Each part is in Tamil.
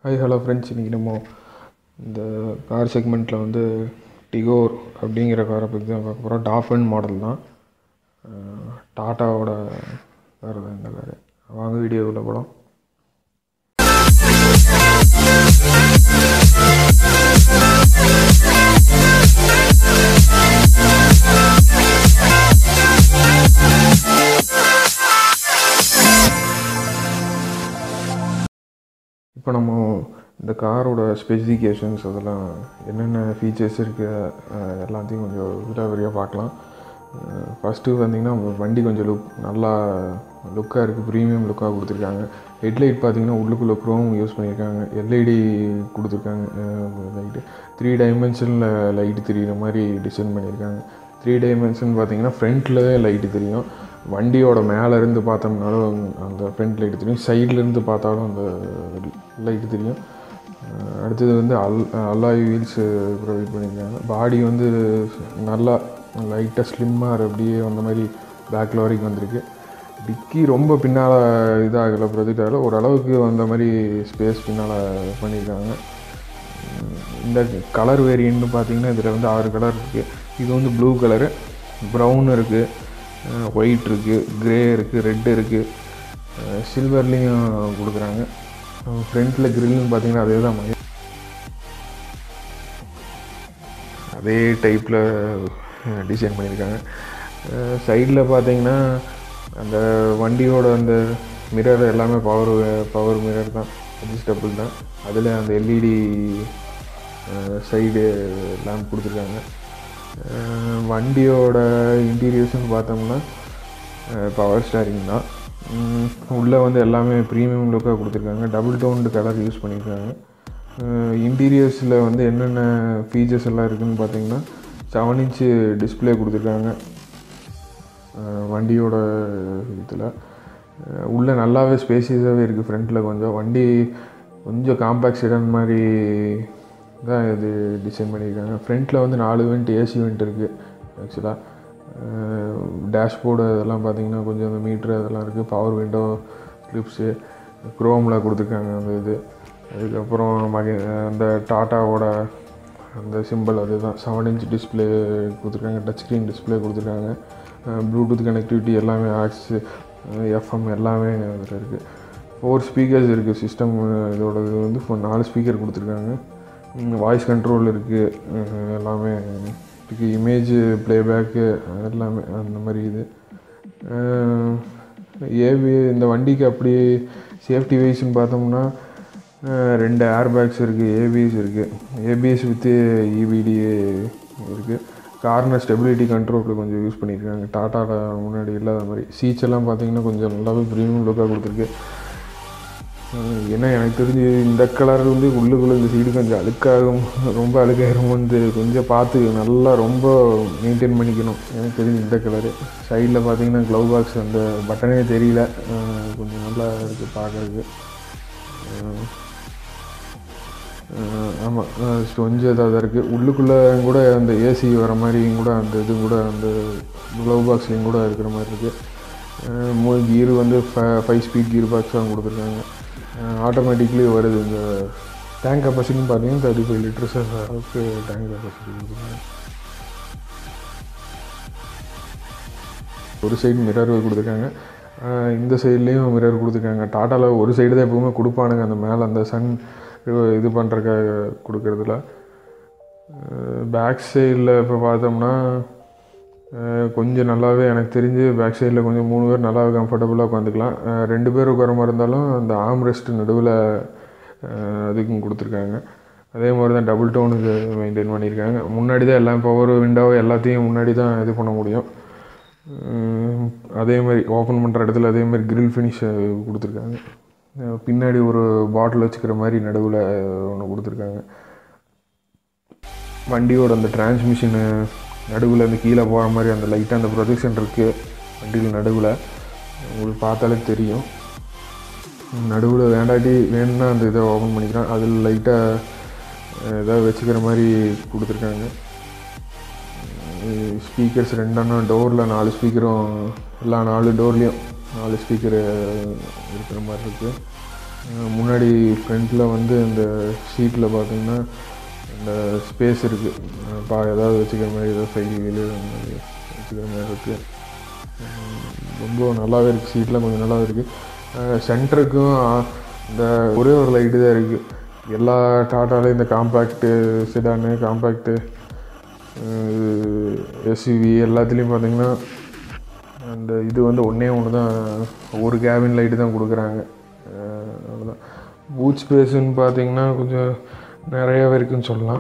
ஹாய் ஹலோ ஃப்ரெண்ட்ஸ் இன்றைக்கி நம்ம இந்த கார் செக்மெண்ட்டில் வந்து டிகோர் அப்படிங்கிற காரை பற்றி தான் பார்க்க போகிறோம் டாஃபன் மாடல் தான் டாட்டாவோட கார் தான் இந்த காரு வாங்க வீடியோவில் போகலாம் இப்போ நம்ம இந்த காரோட ஸ்பெசிஃபிகேஷன்ஸ் அதெல்லாம் என்னென்ன ஃபீச்சர்ஸ் இருக்குது எல்லாத்தையும் கொஞ்சம் விடாவரியாக பார்க்கலாம் ஃபஸ்ட்டு பார்த்தீங்கன்னா வண்டி கொஞ்சம் லுக் நல்லா லுக்காக இருக்குது ப்ரீமியம் லுக்காக கொடுத்துருக்காங்க ஹெட்லைட் பார்த்தீங்கன்னா உள்ளுக்குள்ளே க்ரோம் யூஸ் பண்ணியிருக்காங்க எல்இடி கொடுத்துருக்காங்க லைட்டு த்ரீ டைமென்ஷனில் லைட்டு தெரியுற மாதிரி டிசைன் பண்ணியிருக்காங்க த்ரீ டைமென்ஷன் பார்த்தீங்கன்னா ஃப்ரண்ட்டில் லைட்டு தெரியும் வண்டியோட மேலே இருந்து பார்த்தோம்னாலும் அந்த ஃப்ரண்ட் லைட்டு தெரியும் சைட்லேருந்து பார்த்தாலும் அந்த லைட்டு தெரியும் அடுத்தது வந்து அல் அல்லாய் வீல்ஸ் ப்ரொவைட் பண்ணியிருக்காங்க பாடி வந்து நல்லா லைட்டாக ஸ்லிம்மாக அப்படியே வந்த மாதிரி பேக்கில் வரைக்கும் வந்திருக்கு டிக்கி ரொம்ப பின்னால் இதாகலை ப்ரொஜெக்ட் ஆகலை ஓரளவுக்கு வந்த மாதிரி ஸ்பேஸ் பின்னால் பண்ணியிருக்காங்க இந்த கலர் வேரியண்ட்னு பார்த்தீங்கன்னா இதில் வந்து ஆறு கலர் இருக்குது இது வந்து ப்ளூ கலரு ப்ரௌன் இருக்குது ஒயிட் இருக்குது க்ரே இருக்குது ரெட் இருக்குது சில்வர்லேயும் கொடுக்குறாங்க ஃப்ரண்ட்டில் க்ரில்னு பார்த்தீங்கன்னா அதே தான் அதே டைப்பில் டிசைன் பண்ணியிருக்காங்க சைடில் பார்த்தீங்கன்னா அந்த வண்டியோட அந்த மிரர் எல்லாமே பவர் பவர் மிரர் தான் அட்ஜஸ்டபிள் தான் அதில் அந்த எல்இடி சைடு லேம்ப் கொடுத்துருக்காங்க வண்டியோட இன்டீரியர்ஸ்னு பார்த்தோம்னா பவர் ஸ்டாரிங் தான் உள்ளே வந்து எல்லாமே ப்ரீமியம் லுக்காக கொடுத்துருக்காங்க டபுள் டோன்டு கலர் யூஸ் பண்ணியிருக்காங்க இன்டீரியர்ஸில் வந்து என்னென்ன ஃபீச்சர்ஸ் எல்லாம் இருக்குதுன்னு பார்த்தீங்கன்னா செவன் இன்ச்சு டிஸ்பிளே கொடுத்துருக்காங்க வண்டியோட இதில் உள்ளே நல்லாவே ஸ்பேசியஸாகவே இருக்குது ஃப்ரண்ட்டில் கொஞ்சம் வண்டி கொஞ்சம் காம்பேக்ட் செடன் மாதிரி தான் இது டிசைன் பண்ணியிருக்காங்க ஃப்ரண்ட்டில் வந்து நாலு வெண்ட் ஏசி வெண்ட் இருக்குது ஆக்சுவலாக டேஷ்போர்டு அதெல்லாம் பார்த்தீங்கன்னா கொஞ்சம் அந்த மீட்ரு அதெல்லாம் இருக்குது பவர் விண்டோ ஸ்லிப்ஸு க்ரோமில் கொடுத்துருக்காங்க அந்த இது அதுக்கப்புறம் மகே அந்த டாட்டாவோட அந்த சிம்பிள் அதுதான் செவன் இன்ச் டிஸ்பிளே கொடுத்துருக்காங்க டச் ஸ்க்ரீன் டிஸ்பிளே கொடுத்துருக்காங்க ப்ளூடூத் கனெக்டிவிட்டி எல்லாமே ஆக்ஸ் எஃப்எம் எல்லாமே அதில் இருக்குது ஃபோர் ஸ்பீக்கர்ஸ் இருக்குது சிஸ்டம் இதோட இது வந்து இப்போ நாலு ஸ்பீக்கர் கொடுத்துருக்காங்க வாய்ஸ் கண்ட்ரோல் இருக்குது எல்லாமே இருக்குது இமேஜ் ப்ளேபேக்கு எல்லாமே அந்த மாதிரி இது ஏபி இந்த வண்டிக்கு அப்படி சேஃப்டி வைஸ்ன்னு பார்த்தோம்னா ரெண்டு ஏர் பேக்ஸ் இருக்குது ஏபிஎஸ் இருக்குது ஏபிஎஸ் வித்து இபிடி இருக்குது கார்னர் ஸ்டெபிலிட்டி கண்ட்ரோல் கொஞ்சம் யூஸ் பண்ணியிருக்காங்க டாட்டாவில் முன்னாடி இல்லாத மாதிரி சீட்ஸ் எல்லாம் பார்த்தீங்கன்னா கொஞ்சம் நல்லாவே ப்ரீமியம் லுக்காக கொடுத்துருக்கு ஏன்னா எனக்கு தெரிஞ்சு இந்த கலர் வந்து உள்ளுக்குள்ளே இந்த சீடு கொஞ்சம் அழுக்காகும் ரொம்ப அழுக்காயிரும் வந்து கொஞ்சம் பார்த்து நல்லா ரொம்ப மெயின்டைன் பண்ணிக்கணும் எனக்கு தெரிஞ்சு இந்த கலரு சைடில் பார்த்தீங்கன்னா க்ளவ் பாக்ஸ் அந்த பட்டனே தெரியல கொஞ்சம் நல்லா இருக்குது பார்க்குறதுக்கு ஆமாம் கொஞ்சம் இதாக தான் இருக்குது உள்ளுக்குள்ளே கூட அந்த ஏசி வர மாதிரியும் கூட அந்த இது கூட அந்த க்ளவ் பாக்ஸ்லேயும் கூட இருக்கிற மாதிரி இருக்குது மூணு கீர் வந்து ஃபைவ் ஸ்பீட் கீர் பாக்ஸ் தான் கொடுத்துருக்காங்க ஆட்டோமேட்டிக்லி வருது இந்த டேங்க் கெப்பாசிட்டின்னு பார்த்தீங்கன்னா தேர்ட்டி ஃபைவ் லிட்டர்ஸ் அளவுக்கு டேங்க் கெப்பாசிட்டி கொடுத்துருக்காங்க ஒரு சைடு மிரர் கொடுத்துருக்காங்க இந்த சைட்லேயும் மிரர் கொடுத்துருக்காங்க டாட்டாவில் ஒரு சைடு தான் எப்பவுமே கொடுப்பானுங்க அந்த மேலே அந்த சன் இது பண்ணுறக்காக கொடுக்குறதுல பேக் சைடில் இப்போ பார்த்தோம்னா கொஞ்சம் நல்லாவே எனக்கு தெரிஞ்சு பேக் சைடில் கொஞ்சம் மூணு பேர் நல்லாவே கம்ஃபர்டபுளாக உட்காந்துக்கலாம் ரெண்டு பேர் உட்கார மாதிரி இருந்தாலும் அந்த ஆம் ரெஸ்ட் நடுவில் அதுக்கும் கொடுத்துருக்காங்க அதே மாதிரி தான் டபுள் டோன் இது மெயின்டைன் பண்ணியிருக்காங்க முன்னாடி தான் எல்லாம் பவர் விண்டோ எல்லாத்தையும் முன்னாடி தான் இது பண்ண முடியும் அதே மாதிரி ஓப்பன் பண்ணுற இடத்துல அதே மாதிரி கிரில் ஃபினிஷ் கொடுத்துருக்காங்க பின்னாடி ஒரு பாட்டில் வச்சுக்கிற மாதிரி நடுவில் ஒன்று கொடுத்துருக்காங்க வண்டியோட அந்த டிரான்ஸ்மிஷனு நடுவில் அந்த கீழே போகிற மாதிரி அந்த லைட்டாக அந்த ப்ரொஜெக்ஷன் இருக்குது வண்டியில் நடுவில் உங்களுக்கு பார்த்தாலே தெரியும் நடுவில் வேண்டாட்டி வேணும்னா அந்த இதை ஓப்பன் பண்ணிக்கலாம் அதில் லைட்டாக ஏதாவது வச்சுக்கிற மாதிரி கொடுத்துருக்காங்க ஸ்பீக்கர்ஸ் ரெண்டெண்ணம் டோரில் நாலு ஸ்பீக்கரும் எல்லா நாலு டோர்லேயும் நாலு ஸ்பீக்கரு இருக்கிற மாதிரி இருக்குது அஹ் முன்னாடி ஃப்ரண்ட்டில் வந்து இந்த சீட்டில் பார்த்தீங்கன்னா இந்த ஸ்பேஸ் இருக்குது பா ஏதாவது வச்சுக்கிற மாதிரி ஏதாவது சைடு வீலு அந்த மாதிரி வச்சுக்கிற மாதிரி இருக்குது ரொம்ப நல்லாவே இருக்குது சீட்லாம் கொஞ்சம் நல்லாவே இருக்குது சென்டருக்கும் இந்த ஒரே ஒரு லைட்டு தான் இருக்குது எல்லா டாட்டாலையும் இந்த காம்பேக்ட்டு சிடானு காம்பேக்ட்டு எஸ்யூவி எல்லாத்துலேயும் பார்த்தீங்கன்னா அந்த இது வந்து ஒன்றே ஒன்று தான் ஒரு கேபின் லைட்டு தான் கொடுக்குறாங்க அஹ் அவ்வளோதான் பூட் ஸ்பேஸுன்னு பார்த்தீங்கன்னா கொஞ்சம் நிறையாவே இருக்குன்னு சொல்லலாம்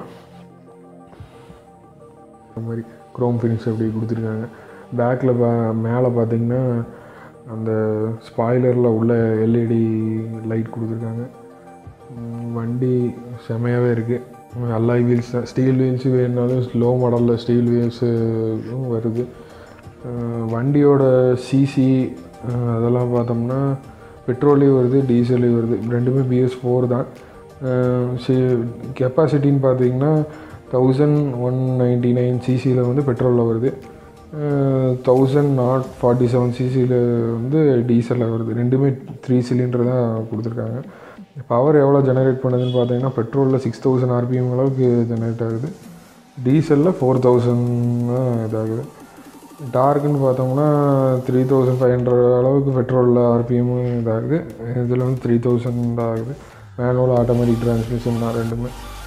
இந்த மாதிரி க்ரோம் ஃபினிஷ் அப்படி கொடுத்துருக்காங்க பேக்கில் பா மேலே பார்த்தீங்கன்னா அந்த ஸ்பாய்லரில் உள்ள எல்இடி லைட் கொடுத்துருக்காங்க உம் வண்டி செமையாகவே இருக்குது அல்லாய் வீல்ஸ் ஸ்டீல் வீல்ஸு வேணுனாலும் லோ மாடலில் ஸ்டீல் வீல்ஸும் வருது அஹ் வண்டியோட சிசி அதெல்லாம் பார்த்தோம்னா பெட்ரோல்லையும் வருது டீசல்லையும் வருது ரெண்டுமே பிஎஸ் ஃபோர் தான் கெப்பாசிட்டின்னு பார்த்தீங்கன்னா தௌசண்ட் ஒன் நைன்டி நைன் சிசியில் வந்து பெட்ரோலில் வருது தௌசண்ட் நாட் ஃபார்ட்டி செவன் சிசியில் வந்து டீசலில் வருது ரெண்டுமே த்ரீ சிலிண்டர் தான் கொடுத்துருக்காங்க பவர் எவ்வளோ ஜெனரேட் பண்ணுதுன்னு பார்த்தீங்கன்னா பெட்ரோலில் சிக்ஸ் தௌசண்ட் ஆர்பிஎம் அளவுக்கு ஜெனரேட் ஆகுது டீசலில் ஃபோர் தௌசண்ட் தான் இதாகுது டார்க்குன்னு பார்த்தோம்னா த்ரீ தௌசண்ட் ஃபைவ் ஹண்ட்ரட் அளவுக்கு பெட்ரோலில் ஆர்பிஎம் இதாகுது இதில் வந்து த்ரீ தௌசண்ட் தான் ஆகுது மேனுவல் ஆட்டோமேட்டிக் டிரான்ஸ்மிஷன் தான் ரெண்டுமே